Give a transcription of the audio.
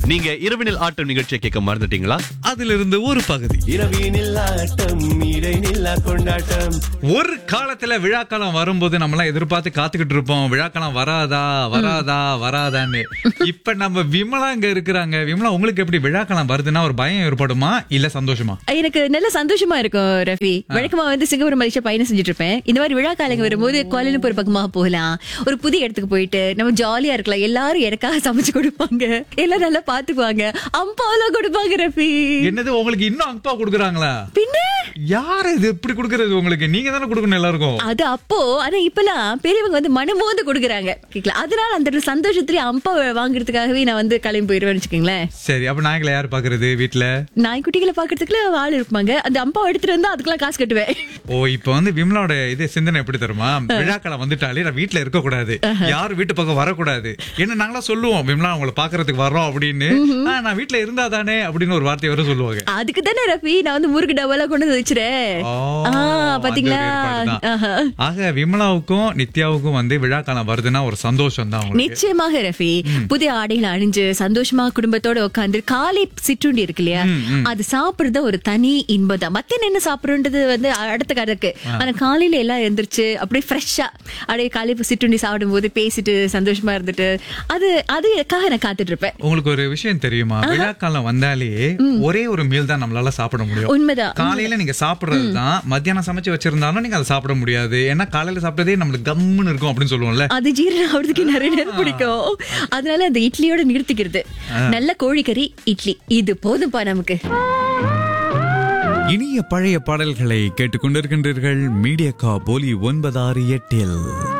நீங்க இரவினில் ஆட்டம் நிகழ்ச்சியை கேட்க மறந்துட்டீங்களா அதிலிருந்து ஒரு பகுதி இரவினில் ஆட்டம் இடைநில்லா கொண்டாட்டம் ஒரு காலத்துல விழாக்காலம் வரும்போது நம்மலாம் எதிர்பார்த்து காத்துக்கிட்டு இருப்போம் விழாக்காலம் வராதா வராதா வராதான்னு இப்ப நம்ம விமலா இங்க இருக்கிறாங்க விமலா உங்களுக்கு எப்படி விழாக்காலம் வருதுன்னா ஒரு பயம் ஏற்படுமா இல்ல சந்தோஷமா எனக்கு நல்ல சந்தோஷமா இருக்கும் ரஃபி வழக்கமா வந்து சிங்கப்பூர் மலேசியா பயணம் செஞ்சுட்டு இருப்பேன் இந்த மாதிரி விழா காலங்க வரும்போது கோலிலம்பூர் பக்கமா போகலாம் ஒரு புதிய இடத்துக்கு போயிட்டு நம்ம ஜாலியா இருக்கலாம் எல்லாரும் எனக்காக சமைச்சு கொடுப்பாங்க எல்லாம் நல்லா பாத்துக்குவாங்க அம்பாலாம் கொடுப்பாங்க ரஃபி என்னது உங்களுக்கு இன்னும் அங்கப்பா கொடுக்குறாங்களா பின்ன யாரு இது எப்படி கொடுக்கறது உங்களுக்கு நீங்க தானே கொடுக்கணும் எல்லாருக்கும் அது அப்போ ஆனா இப்பெல்லாம் பெரியவங்க வந்து மனமோந்து கொடுக்குறாங்க கேக்கலாம் அதனால அந்த சந்தோஷத்துல அம்பா வாங்குறதுக்காகவே நான் வந்து கிளம்பி போயிருவேன் வச்சுக்கோங்களேன் சரி அப்ப நாய்களை யாரு பாக்குறது வீட்ல நாய்க்குட்டிகளை பாக்குறதுக்குள்ள ஆள் இருப்பாங்க அந்த அம்பா எடுத்துட்டு வந்தா அதுக்கெல்லாம் காசு கட்டுவேன் ஓ இப்ப வந்து விமலாவோட இது சிந்தனை எப்படி தருமா விழாக்காலம் வந்துட்டாலே நான் வீட்ல இருக்க கூடாது யாரும் வீட்டு பக்கம் வரக்கூடாது என்ன நாங்களா சொல்லுவோம் விமலா உங்களை பாக்குறதுக்கு வர்றோம் அப்படின்னு "ஆ, நான் வீட்ல இருந்தா தானே அப்படின்னு ஒரு வார்த்தை வர சொல்லுவாங்க அதுக்கு தானே ரஃபி நான் வந்து முறுக்கு டப்பாலாம் கொண்டு வந்து வச்சுறேன் ஓ, ஆ, பாத்தீங்களா அந்த ஒரு ஏற்பாடுதான். ஆஹா. ஆக விமலாவுக்கும் நித்யாவுக்கும் வந்து விழாக்காலம் வருதுன்னா ஒரு சந்தோஷம் தான் உங்களுக்கு நிச்சயமாக ரஃபி புதிய ஆடைகளை அணிஞ்சு சந்தோஷமா குடும்பத்தோட உட்காந்து காலை சிற்றுண்டி இருக்கு இல்லையா அது சாப்பிடுறது ஒரு தனி இன்பம் தான் மத்திய என்ன சாப்பிடுறது வந்து அடுத்த கதைக்கு ஆனா காலையில எல்லாம் எழுந்திரிச்சு அப்படியே ஃப்ரெஷ்ஷா அப்படியே காலை சிற்றுண்டி சாப்பிடும் போது பேசிட்டு சந்தோஷமா இருந்துட்டு அது அதுக்காக நான் காத்துட்டு இருப்பேன் உங்களுக்கு ஒரு விஷயம் தெரியுமா விழாக்காலம் வந்தாலே ஒரே ஒரு மீல் தான் நம்மளால சாப்பிட முடியும் உண்மைதான் காலையில நீங்க சாப்பிடுறது தான் மத்தியானம் சமைச்சு வச்சிருந்தாலும் நீங்க அதை சாப்பிட முடியாது ஏன்னா காலையில சாப்பிட்டதே நம்மளுக்கு கம்முன்னு இருக்கும் அப்படின்னு சொல்லுவோம்ல அது ஜீரணம் ஆகுறதுக்கு நிறைய நேரம் பிடிக்கும் அதனால அந்த இட்லியோட நிறுத்திக்கிறது நல்ல கோழிக்கறி இட்லி இது போதும்பா நமக்கு இனிய பழைய பாடல்களை கேட்டுக்கொண்டிருக்கின்றீர்கள் மீடியா கா போலி ஒன்பதாறு எட்டில்